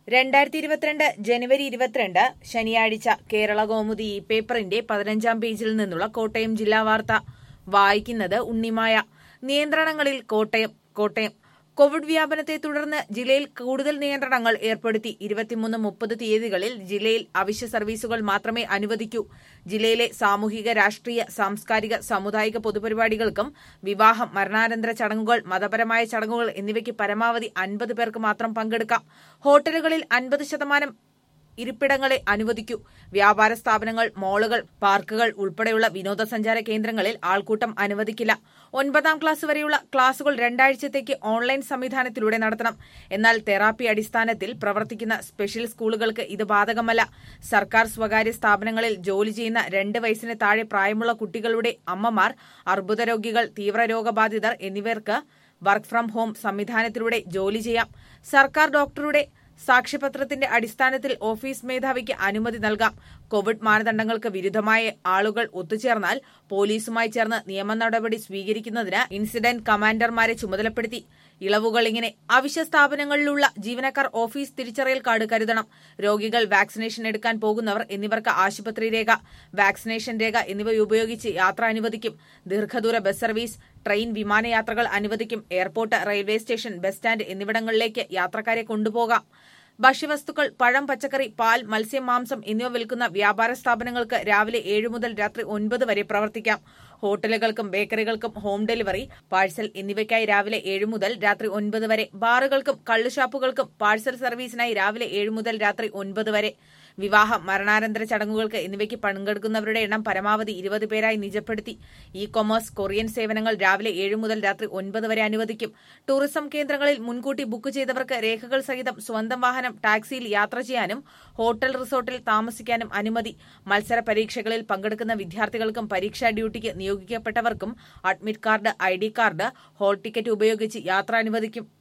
രണ്ടായിരത്തി ഇരുപത്തിരണ്ട് ജനുവരി ഇരുപത്തിരണ്ട് ശനിയാഴ്ച കേരള കൗമുദി ഈ പേപ്പറിന്റെ പതിനഞ്ചാം പേജിൽ നിന്നുള്ള കോട്ടയം ജില്ലാ വാർത്ത വായിക്കുന്നത് ഉണ്ണിമായ നിയന്ത്രണങ്ങളിൽ കോട്ടയം കോട്ടയം കോവിഡ് വ്യാപനത്തെ തുടർന്ന് ജില്ലയിൽ കൂടുതൽ നിയന്ത്രണങ്ങൾ ഏർപ്പെടുത്തി ഇരുപത്തിമൂന്ന് മുപ്പത് തീയതികളിൽ ജില്ലയിൽ അവശ്യ സർവീസുകൾ മാത്രമേ അനുവദിക്കൂ ജില്ലയിലെ സാമൂഹിക രാഷ്ട്രീയ സാംസ്കാരിക സാമുദായിക പൊതുപരിപാടികൾക്കും വിവാഹം മരണാനന്തര ചടങ്ങുകൾ മതപരമായ ചടങ്ങുകൾ എന്നിവയ്ക്ക് പരമാവധി അൻപത് പേർക്ക് മാത്രം പങ്കെടുക്കാം ഹോട്ടലുകളിൽ അൻപത് ശതമാനം ഇരിപ്പിടങ്ങളെ അനുവദിക്കൂ വ്യാപാര സ്ഥാപനങ്ങൾ മാളുകൾ പാർക്കുകൾ ഉൾപ്പെടെയുള്ള വിനോദസഞ്ചാര കേന്ദ്രങ്ങളിൽ ആൾക്കൂട്ടം അനുവദിക്കില്ല ഒൻപതാം ക്ലാസ് വരെയുള്ള ക്ലാസുകൾ രണ്ടാഴ്ചത്തേക്ക് ഓൺലൈൻ സംവിധാനത്തിലൂടെ നടത്തണം എന്നാൽ തെറാപ്പി അടിസ്ഥാനത്തിൽ പ്രവർത്തിക്കുന്ന സ്പെഷ്യൽ സ്കൂളുകൾക്ക് ഇത് ബാധകമല്ല സർക്കാർ സ്വകാര്യ സ്ഥാപനങ്ങളിൽ ജോലി ചെയ്യുന്ന രണ്ട് വയസ്സിന് താഴെ പ്രായമുള്ള കുട്ടികളുടെ അമ്മമാർ അർബുദ രോഗികൾ തീവ്രരോഗബാധിതർ എന്നിവർക്ക് വർക്ക് ഫ്രം ഹോം സംവിധാനത്തിലൂടെ ജോലി ചെയ്യാം സർക്കാർ ഡോക്ടറുടെ സാക്ഷ്യപത്രത്തിന്റെ അടിസ്ഥാനത്തിൽ ഓഫീസ് മേധാവിക്ക് അനുമതി നൽകാം കോവിഡ് മാനദണ്ഡങ്ങൾക്ക് വിരുദ്ധമായ ആളുകൾ ഒത്തുചേർന്നാൽ പോലീസുമായി ചേർന്ന് നിയമ നടപടി സ്വീകരിക്കുന്നതിന് ഇൻസിഡന്റ് കമാൻഡർമാരെ ചുമതലപ്പെടുത്തി ഇളവുകൾ ഇങ്ങനെ അവശ്യ സ്ഥാപനങ്ങളിലുള്ള ജീവനക്കാർ ഓഫീസ് തിരിച്ചറിയൽ കാർഡ് കരുതണം രോഗികൾ വാക്സിനേഷൻ എടുക്കാൻ പോകുന്നവർ എന്നിവർക്ക് ആശുപത്രി രേഖ വാക്സിനേഷൻ രേഖ എന്നിവ ഉപയോഗിച്ച് യാത്ര അനുവദിക്കും ദീർഘദൂര ബസ് സർവീസ് ട്രെയിൻ വിമാനയാത്രകൾ അനുവദിക്കും airport railway station bus stand എന്നിവിടങ്ങളിലേക്ക് യാത്രക്കാരെ കൊണ്ടുപോകാം ഭക്ഷ്യവസ്തുക്കൾ പഴം പച്ചക്കറി പാൽ മത്സ്യം മാംസം എന്നിവ വിൽക്കുന്ന വ്യാപാര സ്ഥാപനങ്ങൾക്ക് രാവിലെ ഏഴ് മുതൽ രാത്രി ഒൻപത് വരെ പ്രവർത്തിക്കാം ഹോട്ടലുകൾക്കും ബേക്കറികൾക്കും ഹോം ഡെലിവറി പാഴ്സൽ എന്നിവയ്ക്കായി രാവിലെ ഏഴ് മുതൽ രാത്രി ഒൻപത് വരെ ബാറുകൾക്കും കള്ളുഷാപ്പുകൾക്കും പാഴ്സൽ സർവീസിനായി രാവിലെ ഏഴ് മുതൽ രാത്രി ഒൻപത് വരെ വിവാഹം മരണാനന്തര ചടങ്ങുകൾക്ക് എന്നിവയ്ക്ക് പങ്കെടുക്കുന്നവരുടെ എണ്ണം പരമാവധി ഇരുപത് പേരായി നിജപ്പെടുത്തി ഇ കൊമേഴ്സ് കൊറിയൻ സേവനങ്ങൾ രാവിലെ ഏഴ് മുതൽ രാത്രി ഒൻപത് വരെ അനുവദിക്കും ടൂറിസം കേന്ദ്രങ്ങളിൽ മുൻകൂട്ടി ബുക്ക് ചെയ്തവർക്ക് രേഖകൾ സഹിതം സ്വന്തം വാഹനം ടാക്സിയിൽ യാത്ര ചെയ്യാനും ഹോട്ടൽ റിസോർട്ടിൽ താമസിക്കാനും അനുമതി മത്സര പരീക്ഷകളിൽ പങ്കെടുക്കുന്ന വിദ്യാർത്ഥികൾക്കും പരീക്ഷാ ഡ്യൂട്ടിക്ക് നിയോഗിക്കപ്പെട്ടവർക്കും admit card I D card hall ticket ഉപയോഗിച്ച് യാത്ര അനുവദിക്കും